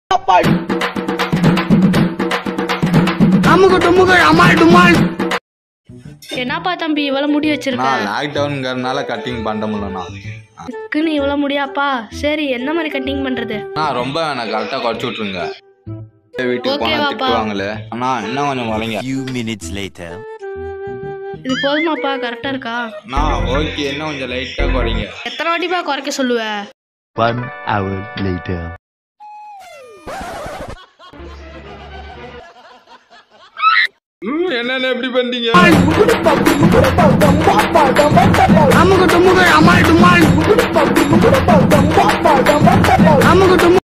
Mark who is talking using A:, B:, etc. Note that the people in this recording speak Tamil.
A: அமுகு டுமுகு அமால் டுமால்
B: என்னப்பா தம்பி இவ்வளவு முடி வச்சிருக்க
C: நான் லாக்டவுனுங்கிறதுனால கட்டிங் பண்ண முடியலண்ணா
B: இதுக்குன்னு இவ்வளவு முடியாப்பா சரி என்ன மாதிரி கட்டிங் பண்றது
C: நான் ரொம்ப எனக்கு கரெக்டாக குறைச்சி விட்ருங்க வீட்டுக்கு
B: Okay
C: போனால்
B: வாப்பா.
C: திட்டுவாங்களே அண்ணா இன்னும் கொஞ்சம் வளைங்க
D: few minutes later.
B: இது போதுமாப்பா கரெக்டா இருக்கா
C: அண்ணா ஓகே இன்னும் கொஞ்சம் லைட்டாக குறைங்க
B: எத்தனை வாட்டிப்பா குறைக்க சொல்லுவ
D: One hour later.
C: என்னென்ன எப்படி பண்ணீங்க
A: அமுகு டுமுகு அமால் டுமால் அமுகு டுமுகு